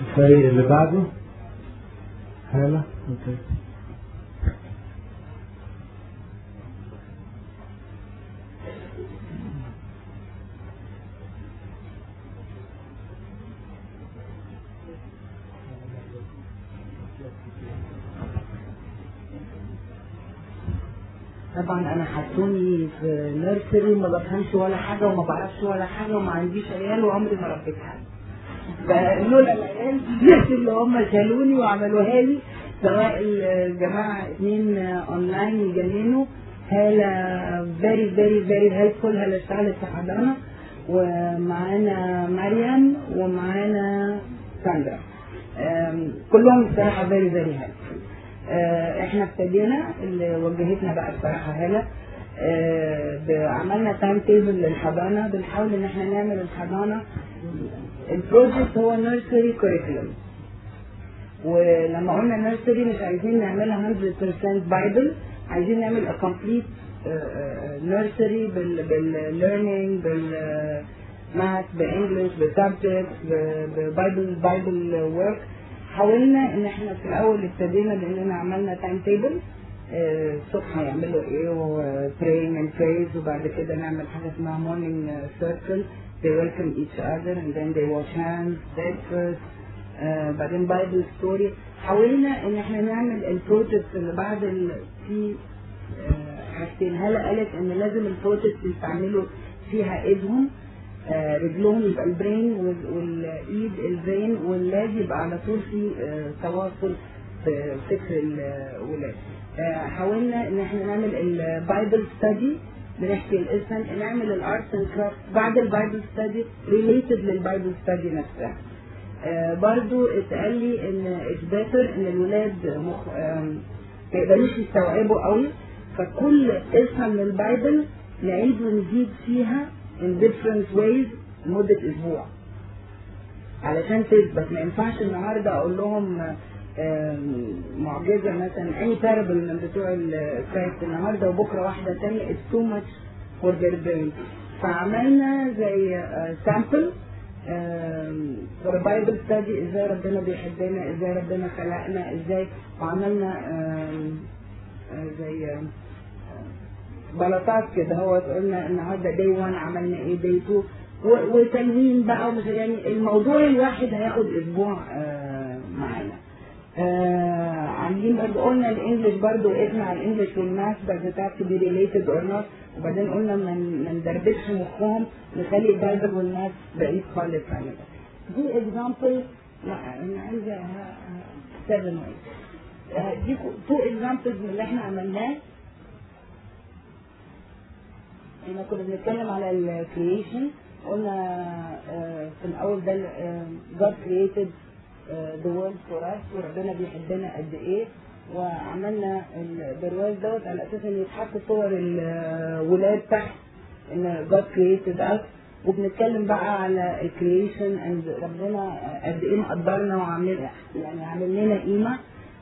الفريق اللي بعده هلا اوكي طبعا انا حطوني في نيرسري ما بفهمش ولا حاجه وما بعرفش ولا حاجه وما عنديش عيال وعمري ما ربيت حد فلولا العيال دي اللي هم شالوني وعملوها لي سواء الجماعه اثنين اونلاين يجننوا هالة فيري فيري فيري هيلفول هالة اشتغلت في حضانه ومعانا مريم ومعانا ساندرا أم، كلهم بصراحه فيري فيري هيلفول احنا ابتدينا اللي وجهتنا بقى بصراحه هاله آه، ب- عملنا تايم تيبل للحضانه بنحاول ان احنا نعمل الحضانه البروجكت هو نيرسري كوريكولم ولما قلنا نيرسري مش عايزين نعملها 100% بايبل عايزين نعمل a complete نيرسري بالليرنينج بالماث بانجلش بسبجكت ببايبل بايبل ورك حاولنا ان احنا في الاول ابتدينا باننا عملنا تايم تيبل الصبح هيعملوا ايه وبراينج اند praise وبعد كده نعمل حاجه اسمها مورنينج سيركل they welcome each other and then they wash hands breakfast آه بعدين بايبل ستوري حاولنا ان احنا نعمل البروجكت اللي بعد ال... في آه، حاجتين هلا قالت ان لازم البروجكت يستعملوا فيها ايدهم آه، رجلهم يبقى البرين وال- والايد البرين واللاج يبقى على طول في آه، تواصل في فكر الولاد آه، حاولنا ان احنا نعمل البايبل ستادي بنحكي الاسم نعمل الارت اند كرافت بعد البايبل ستادي ريليتد للبايبل ستادي نفسها آه، برضو اتقال لي ان اتس بيتر ان الولاد مخ... آم، ما يقدروش يستوعبوا قوي فكل اسم من البايبل نعيد ونزيد فيها in different ways لمدة اسبوع علشان تثبت ما ينفعش النهارده اقول لهم آم، معجزه مثلا اي باربل من بتوع الكرايست النهارده وبكره واحده ثانيه it's too much for their brain فعملنا زي سامبل فور بايبل ستادي ازاي ربنا بيحبنا ازاي ربنا خلقنا ازاي وعملنا آم، آه، زي آم، بلاطات كده هو قلنا النهارده داي 1 عملنا ايه داي 2 و- وتنوين بقى ومش يعني الموضوع الواحد هياخد اسبوع آه، معانا آه عاملين برضه قلنا الانجليش برضه وقفنا على الانجليش والماث بس بتاعت to be related or not وبعدين قلنا ما ن- ما ندربكش مخهم نخلي البايبل والماث بعيد خالص عن ده. دي اكزامبل لا انا عايزه 7 دي تو اكزامبلز من اللي احنا عملناه احنا كنا بنتكلم على الكرييشن قلنا آه، في الاول ده آه، God created آه، the world for us وربنا بيحبنا قد ايه وعملنا البرواز دوت على اساس ان يتحط صور الولاد تحت ان God created us وبنتكلم بقى على الكرييشن اند ربنا قد ايه مقدرنا وعامل يعني عامل لنا قيمه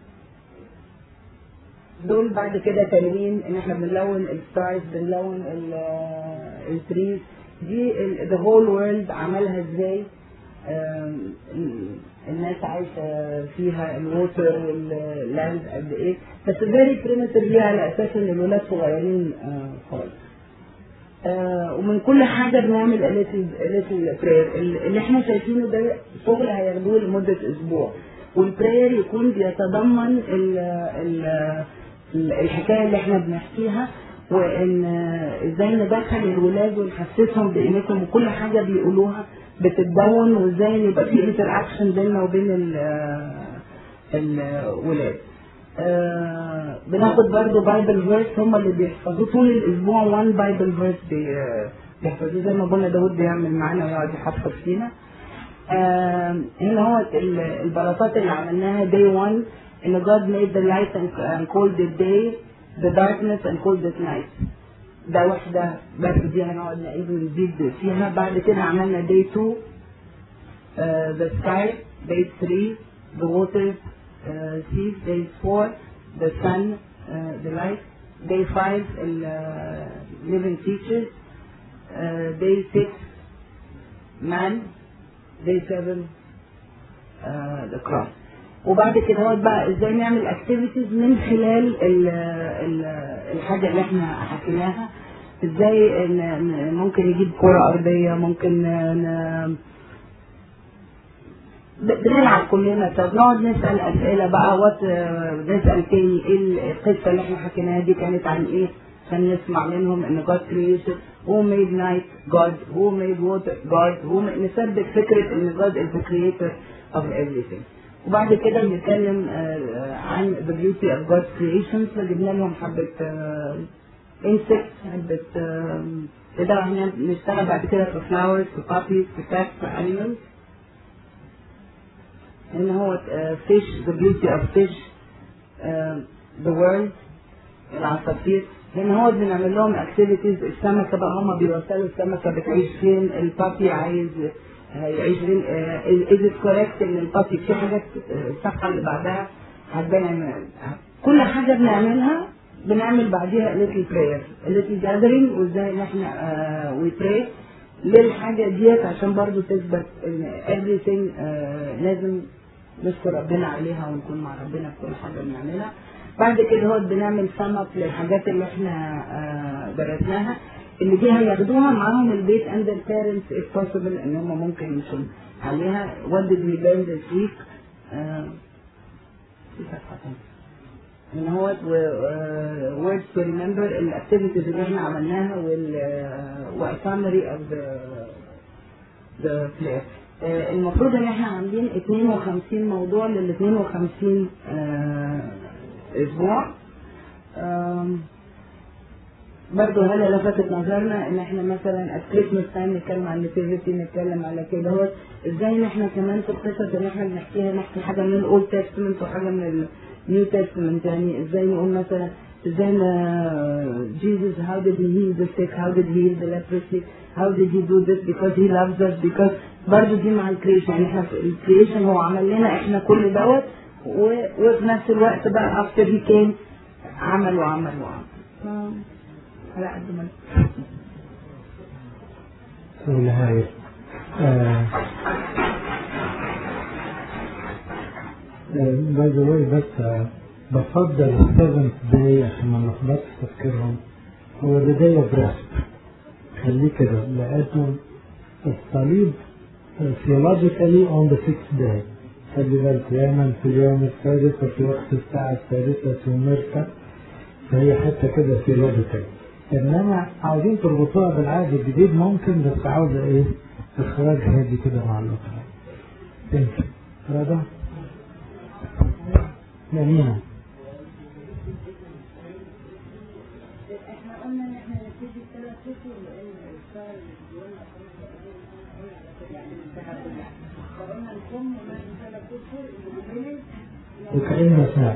دول بعد كده تلوين ان احنا بنلون الستارز بنلون التريز دي ذا هول وورلد عملها ازاي آم، الناس عايشه فيها الووتر واللاند قد ايه بس فيري بريمتيف ليها على اساس ان الولاد صغيرين آه، خالص آه، ومن كل حاجة بنعمل ليتل ليتل براير اللي احنا شايفينه ده شغل هياخدوه لمدة أسبوع والبراير يكون بيتضمن ال ال ال- الحكاية اللي احنا بنحكيها وان آه، ازاي ندخل الولاد ونحسسهم بقيمتهم وكل حاجة بيقولوها بتتدون وازاي يبقى في انتر بيننا وبين ال- آه، الولاد آه، بناخد برضه بايبل فيرس هم اللي بيحفظوه طول الاسبوع وان بايبل فيرس بيحفظوه زي ما ابونا داود بيعمل معانا ويقعد يحفظ فينا آه، هنا هو ال- البلاطات اللي عملناها day one ان God made the light and, and called it day the darkness and called it night ده واحدة بس دي هنقعد نعيد ونزيد فيها بعد كده عملنا day two uh, the sky, day three, the water, uh, seas, day four, the sun, uh, the light, day five, uh, living teachers, uh, day six, man, day seven, uh, الاقراص وبعد كده هو بقى ازاي نعمل اكتيفيتيز من خلال ال ال الحاجه اللي احنا حكيناها ازاي ن- ن- ممكن نجيب كرة ارضية ممكن ن- ب- بنلعب كلنا طب نقعد نسأل أسئلة بقى وات نسأل تاني ايه القصة اللي احنا حكيناها دي كانت عن ايه عشان نسمع منهم ان God created who made night God who made water God who made نثبت فكرة ان God is the creator of everything وبعد كده بنتكلم آه، آه، عن the beauty of God's creations فجبنا لهم حبة آه، insects حبة آه، كده احنا نشتغل بعد كده في flowers في puppies في cats في animals ان هو آه، fish the beauty of fish آه، the world العصافير لان هو بنعمل لهم اكتيفيتيز السمكه بقى هم بيوصلوا السمكه بتعيش فين البابي عايز هيعيش فين از ات كوريكت ان البابي في حاجات آه، الصفحه اللي بعدها هتبان كل حاجه بنعملها بنعمل بعديها ليتل براير ليتل جاذرينج وازاي ان احنا وي براي للحاجه ديت عشان برضو تثبت ان everything آه، لازم نشكر ربنا عليها ونكون مع ربنا في كل حاجه بنعملها بعد كده هو بنعمل سم اب للحاجات اللي احنا آه، درسناها اللي دي هياخدوها معاهم البيت عند البيرنتس if possible ان هم ممكن يمشوا عليها what did we learn this week آه، في صفحة تانية. ان هو words to remember الاكتيفيتيز اللي احنا عملناها وال و summary of the the player آه، المفروض ان احنا عاملين 52 موضوع لل 52 آه، اسبوع آم، برضه هلا لفتت نظرنا ان احنا مثلا ات كريسماس تايم نتكلم عن الناتيفيتي نتكلم على كده هو ازاي ان احنا كمان في القصص اللي احنا بنحكيها نحكي حاجه من الاولد تestament وحاجه من النيو تestament يعني ازاي نقول مثلا ازاي ما Jesus how did he heal the sick how did he heal the leprosy how did he do this because he loves us because برضه دي مع الكريشن يعني احنا في الكريشن هو عمل لنا احنا كل دوت و- وفي نفس الوقت بقى after he came عمل وعمل وعمل ف- على قد ما في النهاية آه باي ذا واي بس آه، بفضل السيفنت داي عشان ما نلخبطش تفكيرهم هو ذا داي اوف ريست خليه كده لقيته الصليب theologically on the sixth day خلي بالك دايما في اليوم السادس وفي وقت الساعة السادسة سمرت فهي حتة كده theological انما عاوزين تربطوها بالعهد الجديد ممكن بس عاوزة ايه اخراج هادي كده مع الاخرى تنفع رضا يمينة احنا قلنا ان احنا نبتدي ثلاث اشهر لان الشهر يعني انتهى كلها فقلنا نكون ما ثلاث اشهر اللي وكأن ما سمعت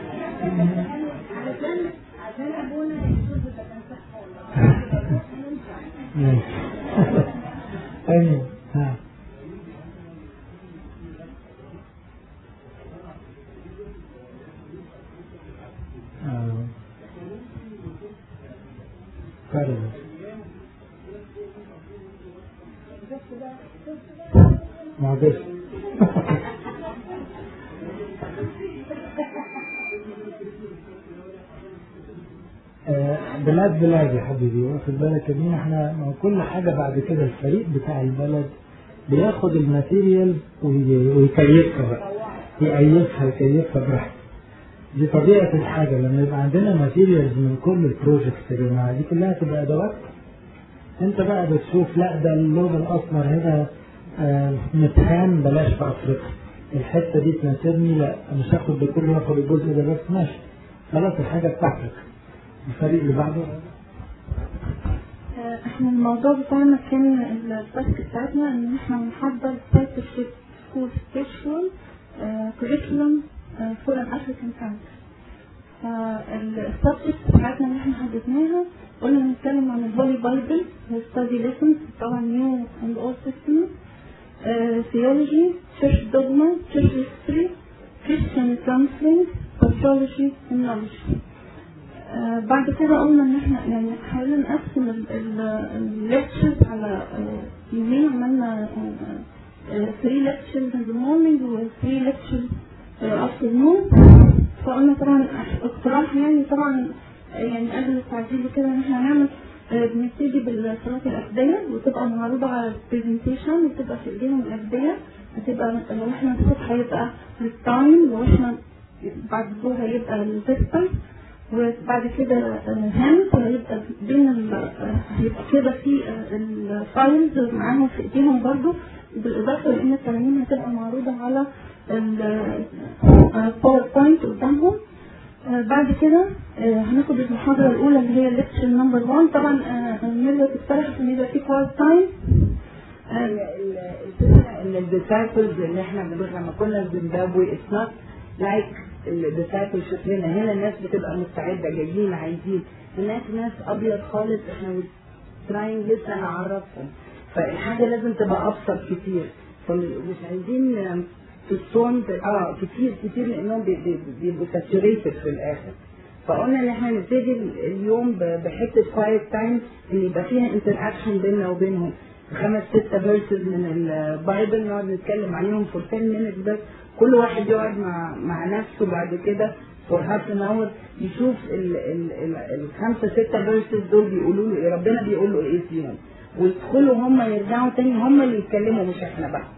علشان عشان ابونا يشوف اذا كان صح ولا ماشي ايوه ها آه. كارل معلش آه، بلاد بلاد يا حبيبي واخد بالك ان احنا ما هو كل حاجه بعد كده الفريق بتاع البلد بياخد الماتيريال وي- ويكيفها بقى يأيفها يكيفها براحته دي طبيعه الحاجه لما يبقى عندنا ماتيريالز من كل البروجكتس يا جماعه دي كلها تبقى ادوات انت بقى بتشوف لا ده اللون الاسمر هنا آه، متهان بلاش في افريقيا الحته دي تناسبني لا مش هاخد ده كله هاخد الجزء ده بس ماشي خلاص الحاجه بتاعتك الفريق اللي بعده آه، احنا الموضوع بتاعنا كان التاسك بتاعتنا ان احنا نحضر partnership school spiritual آه، curriculum آه، for an African country فالسبجكت بتاعتنا اللي احنا حددناها قلنا نتكلم عن الهولي بايبل study lessons طبعا new and old testament آه، theology church dogma church history Christian counseling pathology and knowledge آه، بعد كده قلنا ان احنا يعني حاولنا نقسم الليكتشرز على آه، يومين عملنا 3 lectures in the morning و 3 lectures uh, afternoon فقلنا طبعا اقتراح يعني طبعا آه، يعني قبل التعديل وكده ان احنا هنعمل آه، بنبتدي بالصلاة الأفدية وتبقى معروضة على البرزنتيشن وتبقى في ايديهم الأفدية هتبقى لو احنا الصبح هيبقى للتايم لو احنا بعد الظهر هيبقى الفيستر وبعد كده هاند وهيبقى بين ال- آه، هيبقى كده في آه، الفايلز معاهم في ايديهم برضو بالاضافه لان الترانيم هتبقى معروضه على الباوربوينت قدامهم آه، بعد كده آه، هناخد المحاضرة الأولى اللي هي الليكتشر نمبر 1 طبعا آه، ميرزا تقترح إن يبقى في كوارت تايم الفكره ان الديسايبلز اللي احنا بنروح لما كنا في زيمبابوي اتس نوت لايك الديسايبل شكلنا هنا الناس بتبقى مستعده جايين عايزين هناك ناس ابيض خالص احنا تراينج لسه نعرفهم فالحاجه لازم تبقى ابسط كتير فمش عايزين في الصون اه كتير كتير لانهم بي- بي- بيبقوا ساتوريتد في الاخر فقلنا ان احنا نبتدي اليوم ب- بحته كوايت تايم اللي يبقى فيها انتر اكشن بيننا وبينهم خمس ستة فيرسز من البايبل نقعد نتكلم عليهم فور 10 minutes بس كل واحد يقعد مع مع نفسه بعد كده فور هاف ان اور يشوف ال ال ال الخمسة ستة فيرسز دول بيقولوا له ايه ربنا بيقول له ايه فيهم ويدخلوا هم يرجعوا تاني هم اللي يتكلموا مش احنا بقى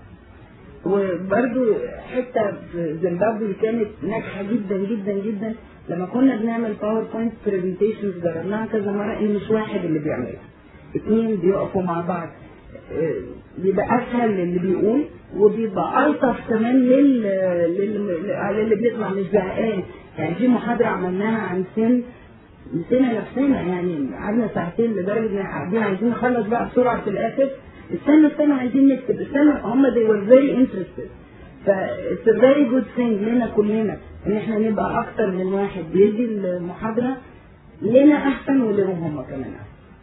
وبرده حته في زيمبابوي كانت ناجحه جدا جدا جدا لما كنا بنعمل باوربوينت برزنتيشنز جربناها كذا مره ان مش واحد اللي بيعملها اتنين بيقفوا مع بعض آه، بيبقى اسهل للي بيقول وبيبقى الطف كمان لل... لل... للي بيطلع مش زهقان يعني في محاضره عملناها عن سن نسينا نفسنا يعني قعدنا ساعتين لدرجه ان قاعدين عايزين نخلص بقى بسرعه في الاخر استنى استنى عايزين نكتب استنى هم they were very interested ف it's a very good thing لنا كلنا ان احنا نبقى اكتر من واحد بيدي المحاضره لنا احسن ولهم هم كمان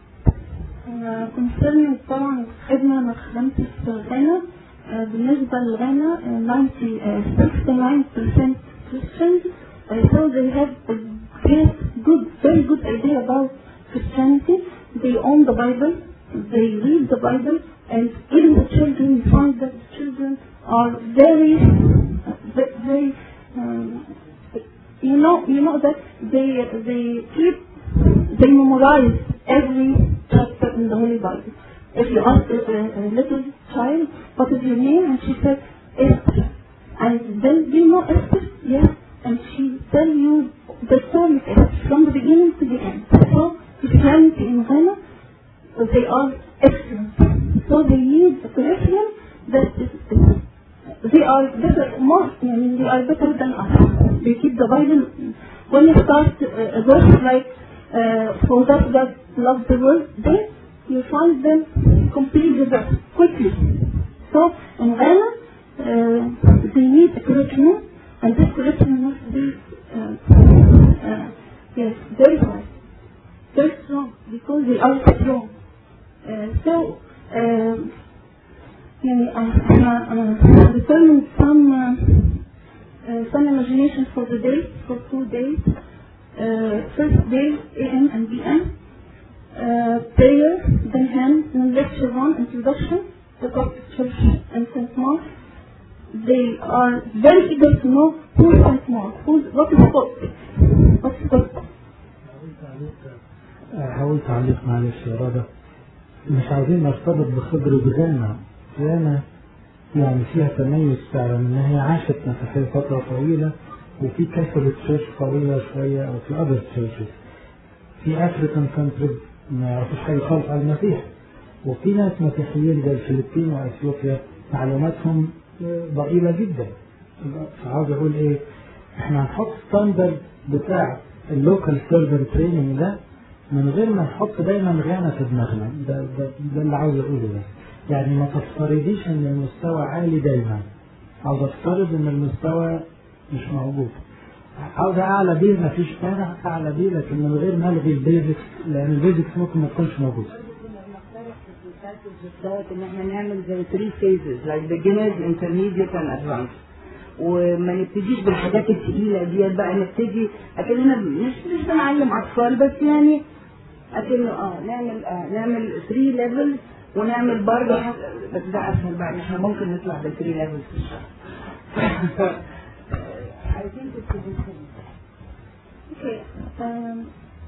احسن كونسيرنينج طبعا خدمة ما خدمتش في غانا آه، بالنسبة لغانا آه، 90 69% Christians uh, so they have a great, good, very good idea about Christianity. They own the Bible, they read the Bible, and even the children, you find that the children are very, ve- very, um, you know, you know that they they keep they memorize every chapter in the Holy Bible. If you ask a, a, a little child, what is your name? And she said, Esther. And then, do you know Esther? Yes. And she tell you the story of Esther from the beginning to the end. So, Christianity in Ghana, uh, they are excellent. So they need a curriculum that is, is they are better, more, I mean, they are better than us. They keep the Bible. When you start uh, a verse like, uh, for that God loved the world, then you find them complete the verse quickly. So in Ghana, uh, they need a curriculum, and this curriculum must be, uh, uh, yes, very high, very strong, because they are strong. Uh, so, um, يعني احنا determined some uh, uh, some imagination for the day for two days. Uh, first day AM and PM. Uh, prayer, then hymn, then lecture one, introduction, the Coptic Church and St. Mark. They are very eager to know who is St. Mark, who's, what is Coptic, what's Coptic. هقول تعليق معلش يا رضا مش عايزين نرتبط بخبرة غانا غانا يعني فيها تميز فعلا ان هي عاشت مسيحية فترة طويلة وفي كاثوليك تشيرش قوية شوية او في اذر تشيرشز في افريكان كونتريز ما يعرفوش حاجة خالص عن المسيح وفي ناس مسيحيين زي الفلبين واثيوبيا معلوماتهم ضئيلة جدا فعاوز اقول ايه احنا هنحط ستاندرد بتاع اللوكال سيرفر تريننج ده من غير ما نحط دايما غانا في دماغنا ده, ده, ده اللي عاوز اقوله ده يعني ما تفترضيش ان المستوى عالي دايما عاوز افترض ان المستوى مش موجود عاوز اعلى بيه ما فيش مانع اعلى بيه لكن من غير ما الغي البيزكس لان البيزكس ممكن ما تكونش موجوده دوت ان احنا نعمل زي 3 phases like beginners intermediate and advanced وما نبتديش بالحاجات الثقيله ديت بقى نبتدي اكننا مش مش بنعلم اطفال بس يعني اكنه اه نعمل اه نعمل 3 levels ونعمل برضه حس... بس ده اسهل بقى ان احنا ممكن نطلع بالثري ليفلز في الشهر عايزين تبتدي Okay. Um,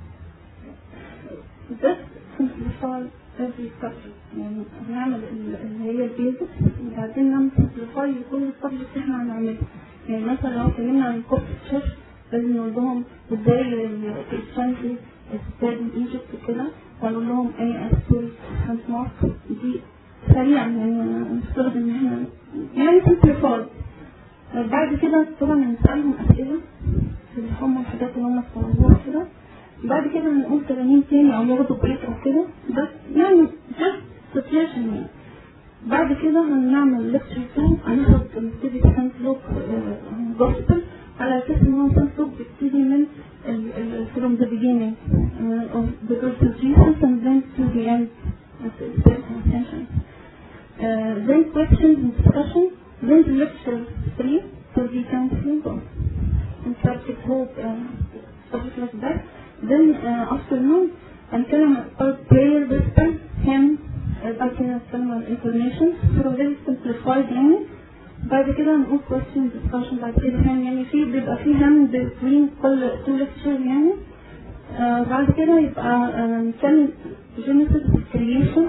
just simplify every subject يعني هنعمل ال- اللي هي البيزكس وبعدين نعمل simplify لكل السبجكت احنا هنعمله يعني مثلا لو اتكلمنا عن الكورس تشيرش لازم نقول لهم ازاي الكريستيانتي ستاد ايجيبت وكده ونقول لهم اي اسكول هانس مارك دي سريعا يعني نفترض ان احنا يعني simplify بعد كده طبعا هنسألهم أسئلة في اللي هم الحاجات اللي هم اختاروها كده بعد كده هنقول تمارين تاني أو ياخدوا بريك أو كده بس يعني just situation يعني بعد كده هنعمل ليكتشر 2 هناخد نبتدي سنت لوك جوسبل على أساس إن هو سنت لوك بيبتدي من ال- ال- from the beginning uh, of the birth of Jesus and then to the end of the ascension. Uh, then questions and discussion, then the lecture three for the counseling of and subject hope uh, subject like that. Then uh, afternoon هنتكلم about prayer whisper hymn uh, بعد كده هنتكلم عن information so very simplified يعني بعد كده هنقول question discussion بعد كده هم يعني في بيبقى في هم between كل two lecture يعني آه بعد كده يبقى آه، نتكلم Genesis creation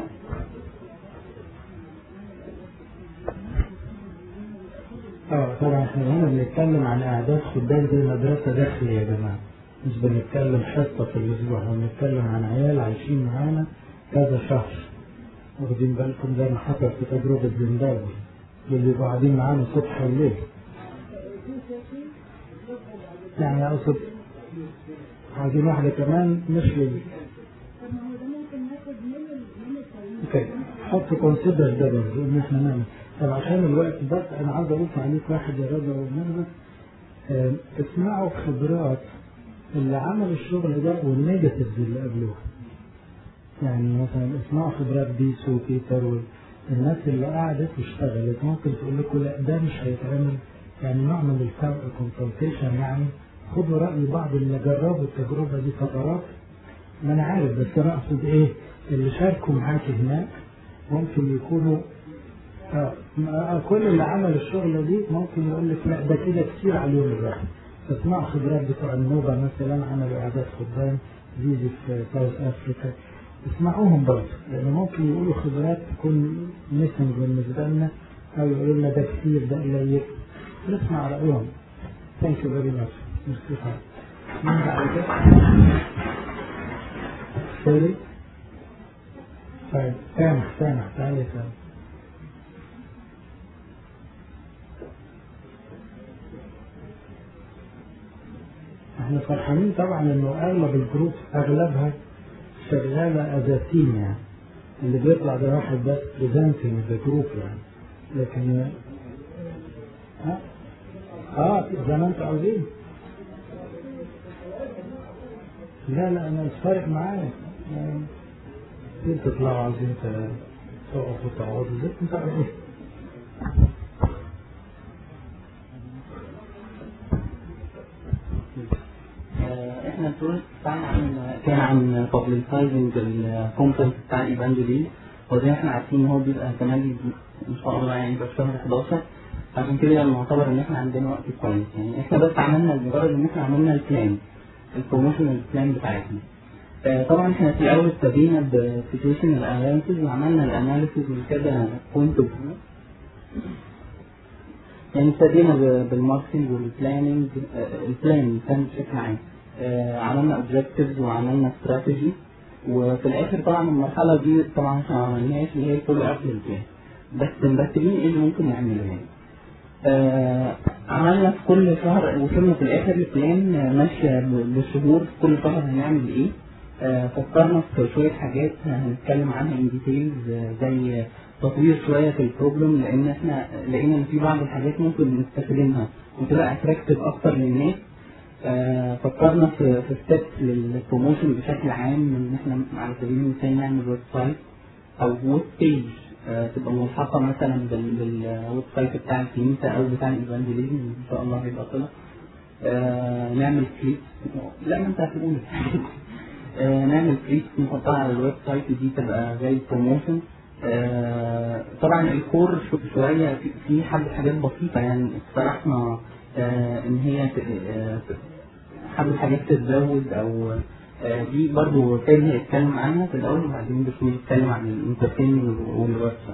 اه طبعا احنا هنا بنتكلم عن اعداد خدام زي مدرسه داخلي يا جماعه مش بنتكلم حصه في الاسبوع احنا بنتكلم عن عيال عايشين معانا كذا شهر واخدين بالكم زي ما حصل في تجربه زيمبابوي اللي بيبقوا قاعدين معانا الصبح والليل يعني اقصد عايزين واحده كمان مش لل اوكي حط كونسيدر ده برضه ان احنا نعمل طب عشان الوقت بس انا عايز اضيف عليك واحد يا رضا ومرة آه، اسمعوا خبرات اللي عملوا الشغل ده والنيجاتيفز اللي قبلوها يعني مثلا اسمعوا خبرات بيسو وبيتر والناس اللي قعدت واشتغلت ممكن تقول لكم لا ده مش هيتعمل يعني نوع من الكونسلتيشن يعني خدوا رأي بعض اللي جربوا التجربة دي فترات ما انا عارف بس انا اقصد ايه اللي شاركوا معاك هناك ممكن يكونوا آه آه، كل اللي عمل الشغلة دي ممكن يقول لك لا ده كده كتير على اليوم الواحد اسمعوا خبرات بتوع النوبة مثلا عملوا إعداد خدام زيزي في ساوث أفريكا اسمعوهم برضه لأن ممكن يقولوا خبرات تكون ميسنج بالنسبة لنا أو يقولوا لنا ده كتير ده قليل نسمع رأيهم ثانك يو فيري ماتش ميرسي خالص مين بعد كده؟ سوري طيب سامح سامح تعالي سامح احنا فرحانين طبعا انه اغلب الجروب اغلبها شغالة أساسية يعني اللي بيطلع ده واحد بس بريزنتنج ذا جروب يعني لكن ها اه زي ما انتوا عاوزين لا لا انا مش فارق معايا يعني انتوا تطلعوا عاوزين ت- تقفوا تقعدوا زي ما انتوا عاوزين آه، احنا البروجكت بتاعنا عن كان عن بابليسايزنج الكونتنت بتاع الايفانجيليز وزي ما احنا عارفين ان هو بيبقى كمان ان شاء الله يعني يبقى في شهر 11 عشان كده معتبر ان احنا عندنا وقت كويس يعني احنا بس عملنا مجرد ان احنا عملنا البلان البروموشنال بلان بتاعتنا آه، طبعا احنا في الاول ابتدينا بسيتويشنال اناليسيز وعملنا الاناليسيز من كذا بوينت اوف فيو يعني ابتدينا ب- بالماركتنج والبلاننج آه، البلان كان بشكل عام آه، عملنا اوبجكتيفز وعملنا استراتيجي وفي الاخر طبعا المرحله دي طبعا احنا ما عملناش اللي هي كل قبل البلان بس مرتبين ايه اللي ممكن نعمله يعني آه، عملنا في كل شهر وصلنا في الاخر البلان آه، ماشيه ب- بالشهور في كل شهر هنعمل ايه آه، فكرنا في شويه حاجات هنتكلم عنها ان ديتيلز زي تطوير شويه في البروبلم لان احنا لقينا ان في بعض الحاجات ممكن نستخدمها وتبقى اتراكتيف اكتر للناس آه، فكرنا في في ستيبس للبروموشن بشكل عام ان احنا على سبيل المثال نعمل ويب سايت او ويب بيج تبقى ملحقه مثلا بال- بالويب سايت بتاع الكنيسه او بتاع الايفانجيليزم ان شاء الله هيبقى طلع آه، نعمل كليب لا ما انت هتقول آه، نعمل كليب نحطها على الويب سايت دي تبقى زي بروموشن آه، طبعا الكور شو- شويه في- في حبه حاجات بسيطه يعني اقترحنا آه، ان هي ت- آه، ت- حبه حاجات تتزود او آه، دي برضه تاني هيتكلم عنها في الاول وبعدين بشوي يتكلم عن الانترتينمنت والويب سايت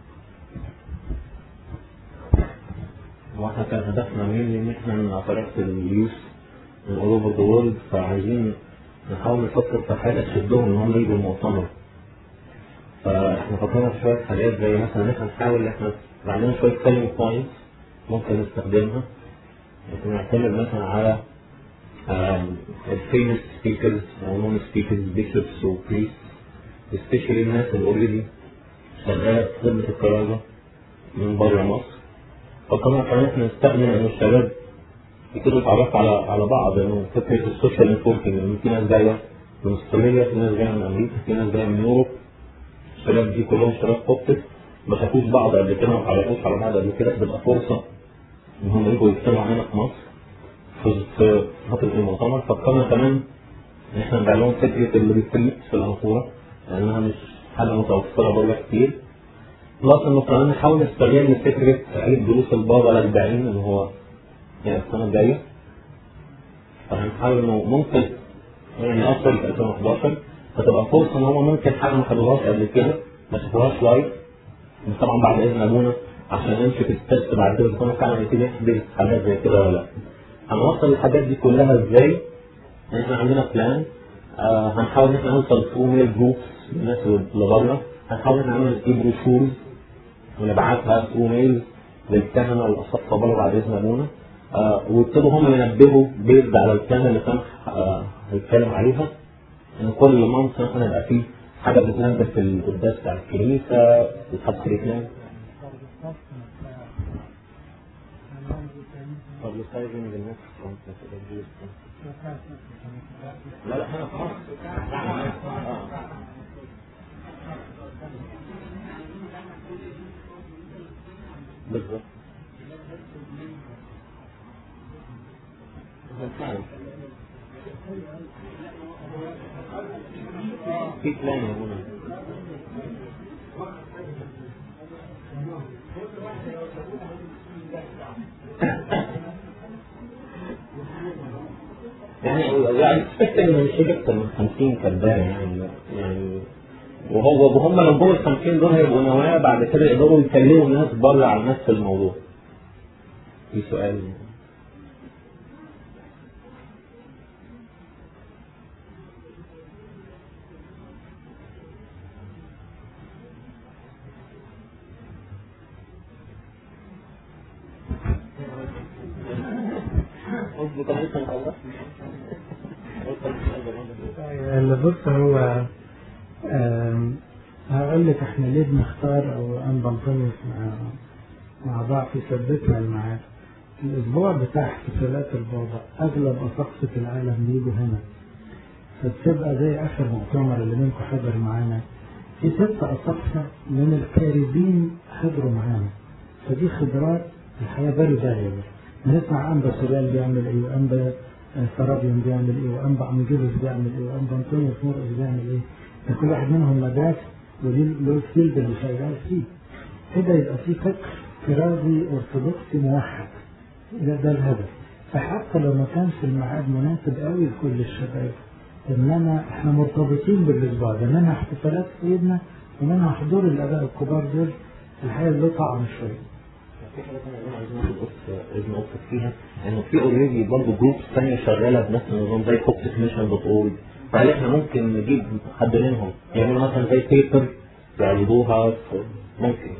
واحنا كان هدفنا مين ان احنا نعترف اليوث من all over the world فعايزين نحاول نفكر في حاجة تشدهم ان هم يجوا المؤتمر فاحنا فكرنا في شوية حاجات زي مثلا ان احنا نحاول ان احنا يبقى عندنا شوية selling points ممكن نستخدمها ممكن نعتمد مثلا على الفيمس سبيكرز او نون سبيكرز بيشوبس وبريست especially الناس اللي اوريدي شغالة في خدمة الكرازة من بره مصر فكنا كمان احنا نستخدم ان الشباب يبتدوا يتعرفوا على على بعض انه فكره السوشيال نتوركينج ان في ناس جايه من استراليا في ناس جايه من امريكا في ناس جايه من يوروب الشباب دي كلهم شباب كوبتك ما شافوش بعض قبل كده ما اتعرفوش على بعض قبل كده تبقى فرصه ان هم يجوا يجتمعوا هنا في مصر في في فتره المؤتمر فكرنا كمان ان احنا نبيع لهم فكره الريتريت في الانفوره لانها مش حاجه متوفره بره كتير بلس انه كمان نحاول نستغل فكره عيد دروس البابا الاربعين اللي هو يعني السنه الجايه فهنحاول انه ممكن يعني نوصل في 2011 فتبقى فرصه ان هم ممكن حاجه ما خدوهاش قبل كده ما شافوهاش لايف بس طبعا بعد اذن ابونا عشان نمشي في التست بعد كده يكون فعلا يبتدي يحضر حاجات زي كده ولا لا هنوصل الحاجات دي كلها ازاي؟ احنا عندنا بلان آه هنحاول ان احنا نوصل ثرو ميل جروبس للناس اللي بره هنحاول نعمل ايه بروشورز ونبعتها ثرو ميل للكهنه والاساقفه بره بعد اذن ابونا آه ويبتدوا هم ينبهوا بيزد على الكهنه اللي كان آه هيتكلم عليها ان كل مانث مثلا يبقى فيه حاجه بتنزل في القداس بتاع الكنيسه بتحط كريتنا publicizing the next conference of the لا لا هنا في مصر آه. بالظبط بالفعل. في بلان يا منى يعني يعني expect انه مش هيجي اكتر من 50 كداب يعني يعني وهو وهم لو جوه ال 50 دول هيبقوا نوايا بعد كده يقدروا يكلموا الناس بره عن نفس الموضوع. في سؤال قصدي كان لسه مخلص؟ اللي بص هو آم، هقول لك احنا ليه بنختار او انبا انطونيوس مع مع بعض في ثبتنا الميعاد الاسبوع بتاع احتفالات البابا اغلب اساقفه العالم بيجوا هنا فتبقى زي اخر مؤتمر اللي منكم حضر معانا في ست اساقفه من الكاريبين حضروا معانا فدي خبرات الحياه فيري فاليبل بنسمع انبا سوريال بيعمل ايه وانبا سرابيون بيعمل ايه وانبا انجيلوس بيعمل ايه وانبا انطونيوس مرقس بيعمل ايه ده كل واحد منهم مدرسه وليه له الفيلد اللي شغال فيه كده يبقى في فكر كرازي ارثوذكسي موحد ده ده الهدف فحتى لو ما كانش الميعاد مناسب قوي لكل الشباب انما احنا مرتبطين بالاسبوع ده منها احتفالات سيدنا ومنها حضور الاباء الكبار دول الحقيقه له طعم شويه في حاجه ثانيه عايزين ناخد قصه عايزين نقصد فيها انه في اوريدي برضه جروبس ثانيه شغاله بنفس النظام زي كوبتك ميشن دوت اورج فهل احنا ممكن نجيب حد منهم يعملوا مثلا زي بيبر يعرضوها في- ممكن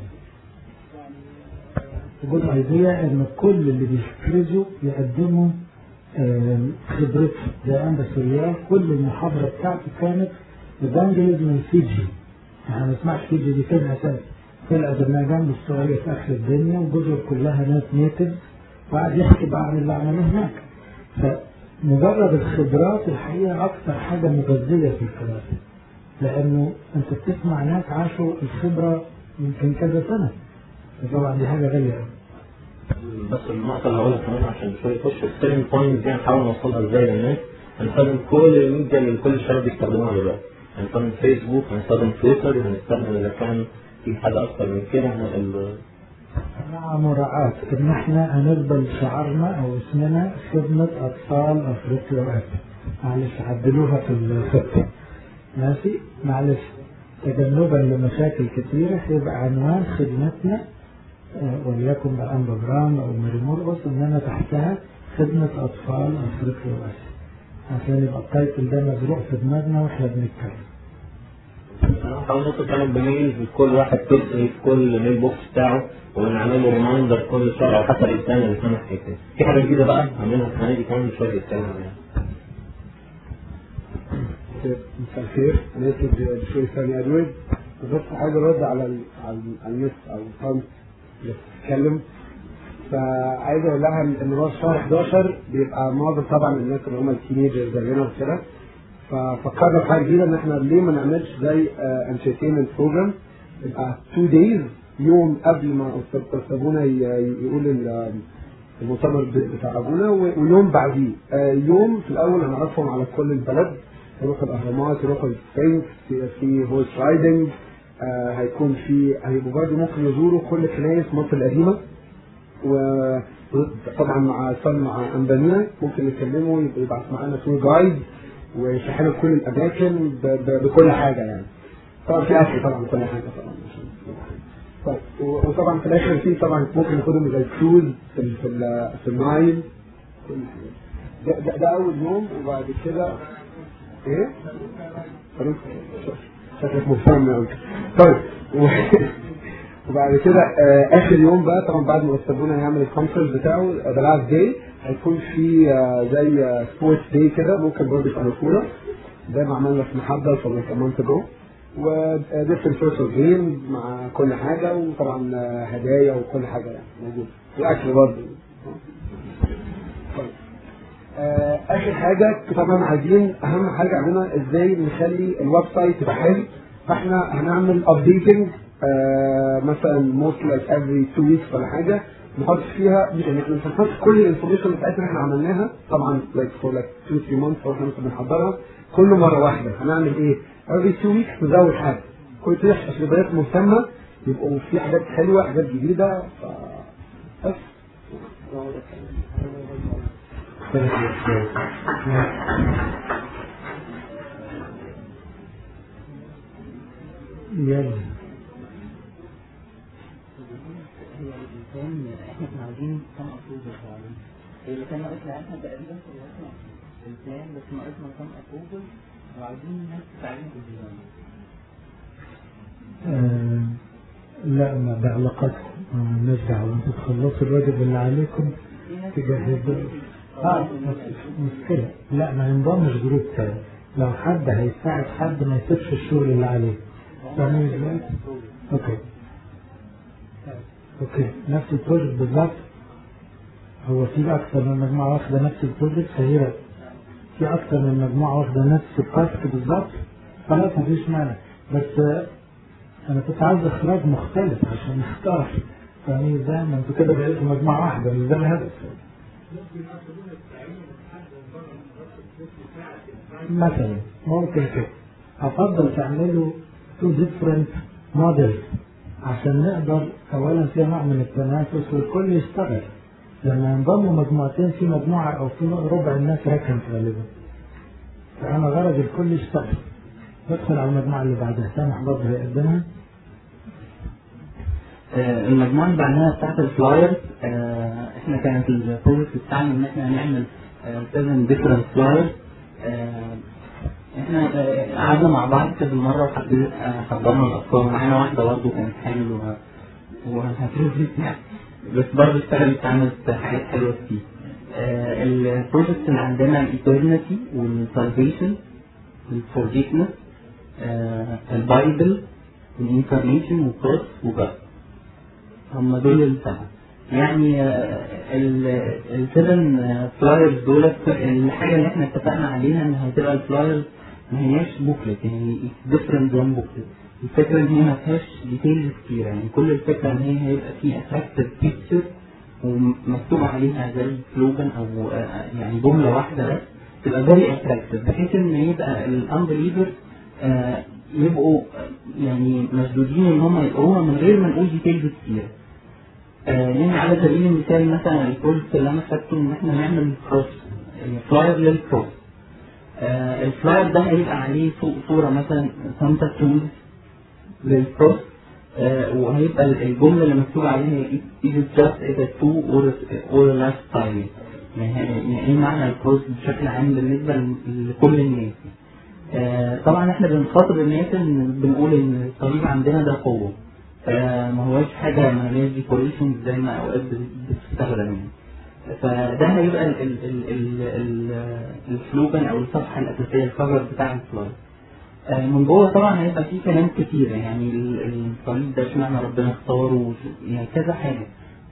جود ايديا ان كل اللي بيفكروا يقدموا آم، خبرتهم زي انبا سوريال كل المحاضره بتاعته كانت ايفانجليزم من فيجي احنا ما نسمعش فيجي دي كلمه اساس طلع جنب استراليا في اخر الدنيا والجزر كلها ناس نيتف وقعد يحكي بقى عن اللي عملوه هناك فمجرد الخبرات الحقيقه اكثر حاجه مغذيه في الكلام لانه انت بتسمع ناس عاشوا الخبره يمكن كذا سنه طبعا دي حاجه غاليه قوي بس النقطة اللي هقولها كمان عشان شوية يخش السيلينج بوينت دي هنحاول نوصلها ازاي للناس هنستخدم كل الميديا اللي كل الشباب بيستخدموها دلوقتي هنستخدم فيسبوك هنستخدم تويتر هنستخدم اذا كان في حاجة أكتر من كده ال- مع مراعاة إن إحنا هنفضل شعارنا أو اسمنا خدمة أطفال أفريقيا وآسيا معلش عدلوها في الخطة ماشي معلش تجنبا لمشاكل كثيرة هيبقى عنوان خدمتنا آه، وليكن بأن بجرام أو ماري مرقص إنما تحتها خدمة أطفال أفريقيا وآسيا عشان يبقى التايتل ده مزروع في دماغنا وإحنا بنتكلم أنا هحاول نحط كلام بميل في كل واحد جزء في كل ميل بوكس بتاعه ونعمل له ريمايندر كل شهر أو حتى الإنسان اللي سمح حياته في حاجة جديدة بقى هعملها السنة دي كمان شوية يتكلم عليها مساء الخير انا اسمي دكتور ثاني ادويد بس عايز ارد على ال- على ال- على الناس او الفرد اللي بتتكلم فعايز اقول لها ان إن هو شهر 11 بيبقى معظم طبعا الناس اللي هم التينيجرز زينا وكده ففكرنا في حاجه جديده ان احنا ليه ما نعملش زي انترتينمنت بروجرام يبقى 2 دايز يوم قبل ما أستاذ- استاذ ابونا ي- يقول ال- المؤتمر ب- بتاع ابونا و- ويوم بعديه آه، يوم في الاول هنعرفهم على كل البلد يروحوا الاهرامات يروحوا السفنكس في- في هورس رايدنج آه، هيكون في هيبقوا برضه ممكن يزوروا كل كنايس مصر القديمه و- وطبعا مع صار مع انبانيا ممكن نكلمه يبقى يبعت معانا تور جايد ويشرح لنا كل الاماكن ب- ب- بكل حاجه يعني طبعا في اكل طبعا كل حاجه طبعا طيب و- وطبعا في الاخر في طبعا ممكن ناخدهم زي كروز في ال- في ال- في النايل كل حاجة. ده, ده, ده اول يوم وبعد كده ايه؟ فاروق شكلك مهتم قوي طيب و- وبعد كده آه اخر يوم بقى طبعا بعد ما استاذونا يعمل الكونفرنس بتاعه ذا لاست داي هيكون في آه زي سبورتس داي كده ممكن برضه يبقى كوره زي ما عملنا في محضر في كمان جو و different sorts of games مع كل حاجة وطبعا آه، هدايا وكل حاجة يعني موجودة وأكل برضه طيب. آه، آخر حاجة طبعا عايزين أهم حاجة عندنا إزاي نخلي الويب سايت يبقى حلو فإحنا هنعمل updating آه، مثلا mostly like every two weeks ولا حاجة نحط فيها يعني مش هنحط كل الانفورميشن بتاعتنا اللي احنا عملناها طبعا like for like two three months واحنا لسه بنحضرها كل مرة واحدة هنعمل ايه؟ every two weeks نزود حاجة كل كده عشان البنات مهتمة يبقوا في حاجات حلوة حاجات جديدة ف بس يلا الإنسان إحنا كنا عايزين كم أبروفل فعلا اللي كان ناقصنا إحنا تقريبا خلصنا البلان بس ناقصنا كم أبروفل وعايزين الناس تتعلم بالديزاين آه لا ما ده علاقاتكم آه، نرجع وانتوا تخلصوا الواجب اللي عليكم تجهزوا اه مش مشكلة لا ما ينضمش جروب تاني لو حد هيساعد حد ما يسيبش الشغل اللي عليه فاهمين ازاي؟ اوكي اوكي نفس البروجكت بالظبط هو في اكثر من مجموعة واخدة نفس البروجكت فهي في اكثر من مجموعة واخدة نفس التاسك بالظبط خلاص مفيش مانع بس آه، انا كنت عاوز اخراج مختلف عشان نختار فاهمين ازاي ما انتوا كده بقيتوا مجموعة واحدة مش ده الهدف مثلا ممكن كده افضل تعملوا تو ديفرنت موديل عشان نقدر اولا فيها نوع من التنافس والكل يشتغل لما ينضموا مجموعتين في مجموعة او في ربع الناس ركنت غالبا فانا غرض الكل يشتغل ندخل على المجموعة اللي بعدها سامح برضه هيقدمها آه، المجموعة اللي بعدها بتاعت الفلايرز آه، احنا كانت البروجكت بتاعنا ان احنا نعمل 7 ديفرنت فلايرز احنا آه، قعدنا مع بعض كذا مرة وحبيت آه، حضرنا الأفكار معانا واحدة برضه كانت حلوة و- وهتفرق يعني بس برضه اشتغلت عملت حاجات حلوة كتير آه، البروجكت اللي عندنا الإيترنتي والسالفيشن الفورجيتنس البايبل والانكارنيشن والكروس وبس هم دول السبعة يعني السبن فلايرز دول الحاجة اللي احنا اتفقنا عليها ان هتبقى الفلايرز ما هياش بوكلت يعني ديفرنت ذان بوكلت الفكرة ان هي ما فيهاش ديتيلز كتير يعني كل الفكرة ان هي هيبقى فيه اتراكتيف بيكتشر ومكتوب عليها زي سلوجان او آه، يعني جملة واحدة بس تبقى فيري اتراكتيف بحيث ان يبقى الانبليفر يبقوا يعني مشدودين ان هم يقروها من غير ما نقول ديتيلز كتير آه، يعني على سبيل المثال مثلا الكورس اللي انا خدته ان احنا نعمل كروس فلاير للكروس آه، الفلاير ده هيبقى عليه فوق صورة مثلا سانتا تولز للكروس آه، وهيبقى الجملة اللي مكتوب عليها is it just a tattoo or or a lifestyle يعني يعني ايه معنى الكروس بشكل عام بالنسبة لكل الناس آه، طبعا احنا بنخاطب الناس ان بنقول ان الصليب عندنا ده قوة فما هوش حاجة مالهاش ديكوريشن زي ما اوقات بتستخدم يعني فده هيبقى ال- ال- ال- ال- ال- السلوجان او الصفحة الاساسية الكفر بتاع الفلاير آه، من جوه طبعا هيبقى فيه كلام كتير يعني ال- الصليب ده اشمعنى ربنا اختاره وش- يعني كذا حاجة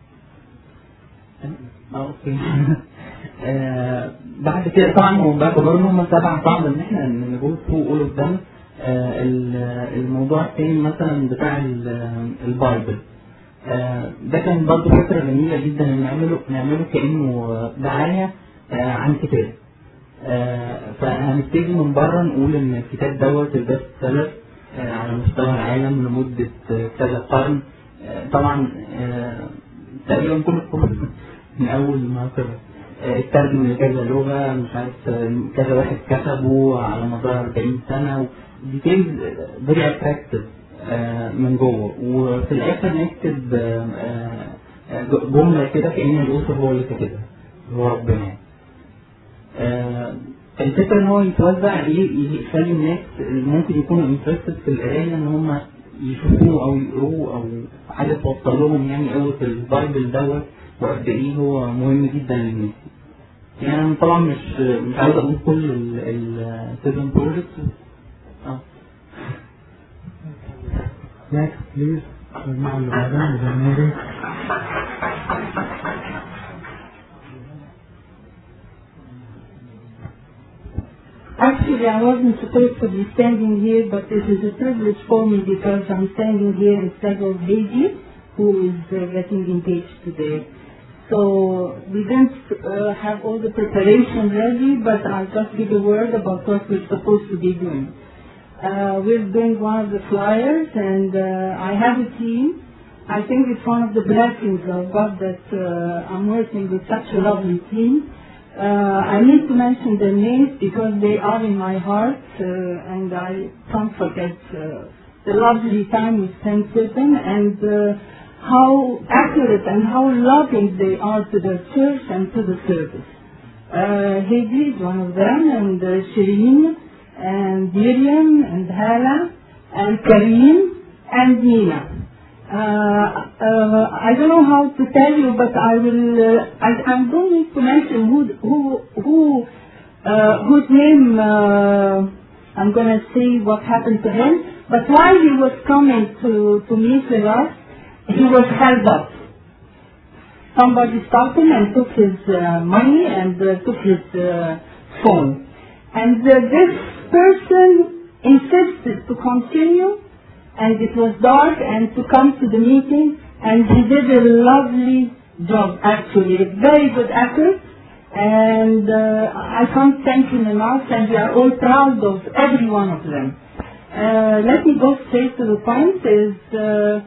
اه اوكي آه، بعد كده طبعا هو بقى برضه هم سبع صعب ان احنا نقول فوق اول قدام الموضوع التاني مثلا بتاع ال- البايبل آه، ده كان برضه فكرة جميلة جدا ان نعمله نعمله كأنه دعاية آه، عن كتاب آه، فهنبتدي من بره نقول ان الكتاب دوت البيست سيلر آه، على مستوى العالم لمدة آه، كذا قرن آه، طبعا آه، تقريبا كل القرون من اول ما كده آه، اترجم لكذا لغة مش عارف آه، كذا واحد كتبه على مدار 40 سنة ديتيلز فيري اتراكتيف من جوه وفي الاخر نكتب آه، آه، جملة كده كأن الأسر هو اللي كاتبها هو ربنا يعني. آه، الفكرة ان هو يتوزع ايه يخلي الناس اللي ممكن يكونوا انترستد في القراية ان هم يشوفوه او يقروه او حاجة توصل لهم يعني قوة البايبل دوت وقد ايه هو مهم جدا للناس. يعني انا طبعا مش مش عايز اقول كل السيفن بروجكتس اه Next, please. المجموعة اللي بعدها مدمري. Actually, I wasn't supposed to be standing here, but it is a privilege for me because I'm standing here instead of Heidi, who is uh, getting engaged today. So we didn't uh, have all the preparation ready, but I'll just give a word about what we're supposed to be doing. Uh, we're doing one of the flyers, and uh, I have a team. I think it's one of the blessings of God that uh, I'm working with such a lovely team. Uh, I need to mention their names because they are in my heart, uh, and I can't forget uh, the lovely time we spent with them and uh, how accurate and how loving they are to the church and to the service. Uh, Heidi is one of them, and uh, Shireen, and Miriam, and Hala, and Kareem, and Nina. Uh, uh, I don't know how to tell you, but I will. Uh, I, I'm going to mention who who who uh, whose name uh, I'm going to say what happened to him. But while he was coming to to meet with us, he was held up. Somebody stopped him and took his uh, money and uh, took his uh, phone. And uh, this person insisted to continue and it was dark and to come to the meeting and he did a lovely job actually, very good effort and uh, I can't thank him enough and we are all proud of every one of them. Uh, let me go straight to the point is uh,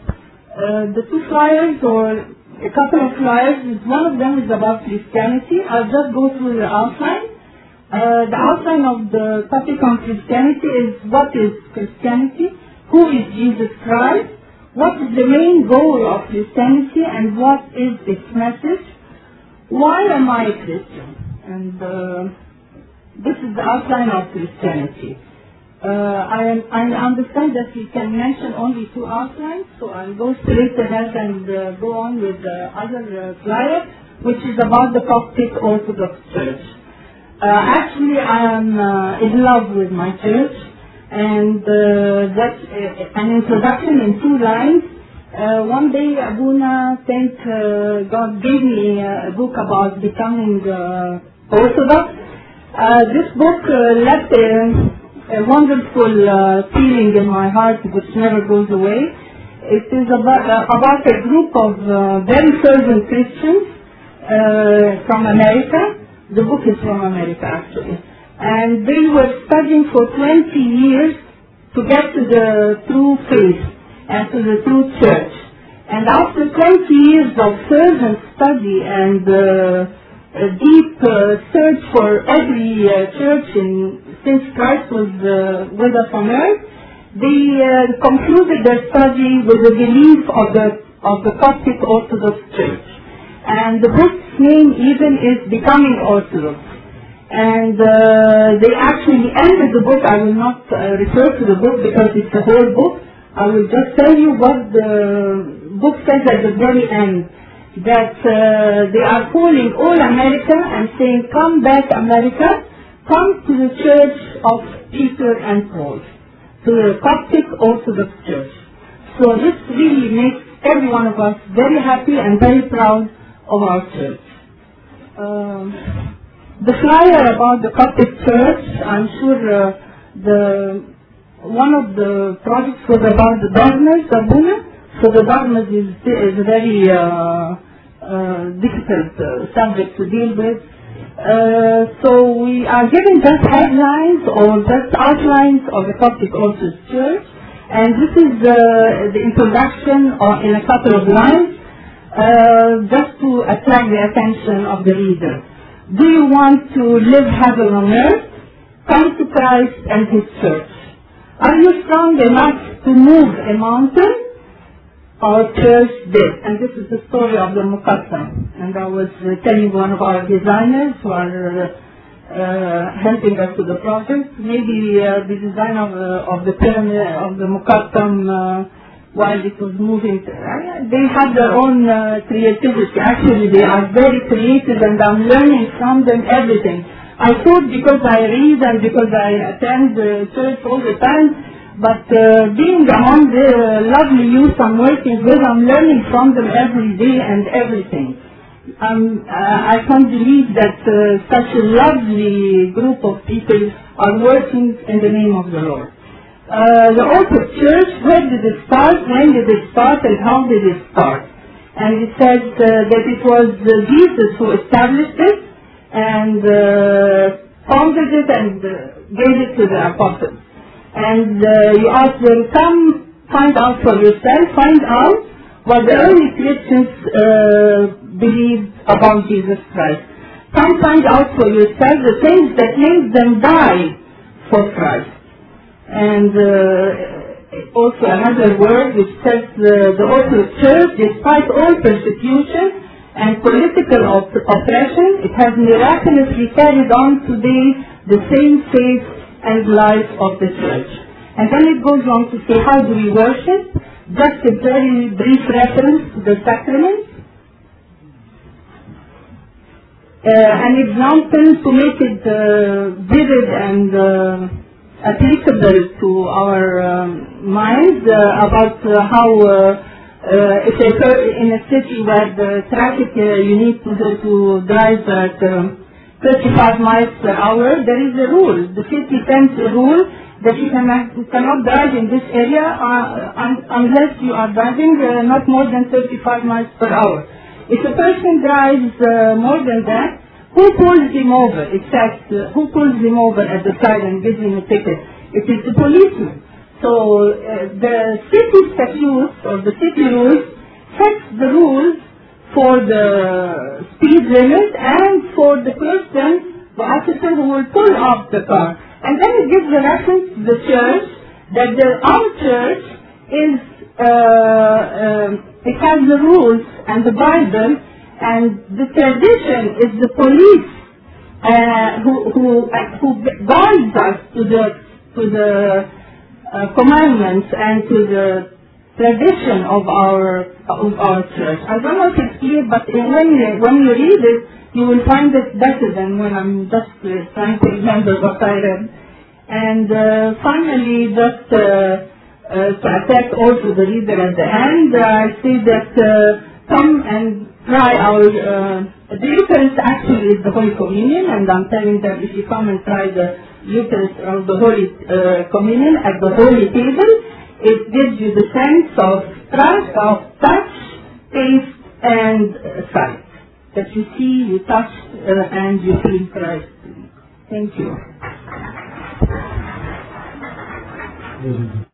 uh, the two flyers or a couple of flyers, one of them is about Christianity. I'll just go through the outline. Uh, the outline of the topic on Christianity is what is Christianity, who is Jesus Christ, what is the main goal of Christianity, and what is its message, why am I a Christian? And uh, this is the outline of Christianity. Uh, I, I understand that we can mention only two outlines, so I'll go straight ahead and uh, go on with the other uh, flyer, which is about the Coptic Orthodox Church. Uh, actually, I am uh, in love with my church, and uh, that's uh, an introduction in two lines. Uh, one day, Abuna, thank uh, God, gave me a book about becoming uh, Orthodox. Uh, this book uh, left a, a wonderful uh, feeling in my heart which never goes away. It is about, uh, about a group of uh, very fervent Christians uh, from America. The book is from America, actually. And they were studying for 20 years to get to the true faith and to the true church. And after 20 years of fervent study and uh, a deep uh, search for every uh, church in, since Christ was uh, with us on earth, they uh, concluded their study with the belief of the, of the Coptic Orthodox Church. And the book's name even is Becoming Orthodox. And uh, they actually ended the book. I will not uh, refer to the book because it's a whole book. I will just tell you what the book says at the very end. That uh, they are calling all America and saying, come back America, come to the church of Peter and Paul, to the Coptic Orthodox Church. So this really makes every one of us very happy and very proud of our church. Um, the flyer about the Coptic Church, I'm sure uh, the one of the projects was about the dogmas, Abuna. So the dogmas is, is a very uh, uh, difficult uh, subject to deal with. Uh, so we are giving just headlines or just outlines of the Coptic Orthodox Church, and this is uh, the introduction or in a couple of lines, uh, just to attract the attention of the reader. Do you want to live heaven on earth? Come to Christ and His church. Are you strong enough to move a mountain? Our church did. And this is the story of the Mukassam. And I was uh, telling one of our designers who are uh, uh, helping us with the project, maybe uh, the design of, uh, of the pyramid, of the Mukassam, uh, while it was moving, uh, they had their own uh, creativity. Actually, they are very creative and I'm learning from them everything. I thought because I read and because I attend the church all the time, but uh, being among the lovely youth I'm working with, I'm learning from them every day and everything. Um, uh, I can't believe that uh, such a lovely group of people are working in the name of the Lord. Uh, the Orthodox Church, where did it start, when did it start, and how did it start? And it says uh, that it was uh, Jesus who established it, and uh, founded it and uh, gave it to the apostles. And uh, you ask them, come find out for yourself, find out what the early Christians uh, believed about Jesus Christ. Come find out for yourself the things that made them die for Christ. And uh, also another word which says uh, the Orthodox Church, despite all persecution, and political op- oppression, it has miraculously carried on today the same faith and life of the church. And then it goes on to say, how do we worship? Just a very brief reference to the sacraments. Uh, an example to make it uh, vivid and uh, applicable to our um, minds uh, about uh, how uh, uh, if a per- in a city where the traffic uh, you need to, to drive at um, 35 miles per hour, there is a rule. The city sends a rule that you cannot, you cannot drive in this area uh, un- unless you are driving uh, not more than 35 miles per hour. If a person drives uh, more than that, who pulls him over? It says, uh, who pulls him over at the side and gives him a ticket? It is the policeman. So uh, the city statutes or the city rules sets the rules for the speed limit and for the person, the officer who will pull off the car. And then it gives a reference to the church that the, our church is, uh, um it has the rules and the Bible and the tradition is the police uh, who, who, uh, who guides us to the, to the uh, commandments and to the tradition of our of our church. I don't know if it's clear, but when you, when you read it, you will find it better than when I'm just uh, trying to remember what I read. And uh, finally, just uh, uh, to attack also the reader at the end, I say that uh, come and try our uh, the Eucharist actually is the Holy Communion, and I'm telling them if you come and try the Eucharist or the Holy uh, Communion at the Holy Table, it gives you the sense of trust, of touch, taste, and uh, sight. That you see, you touch, uh, and you feel Christ. Thank you. خير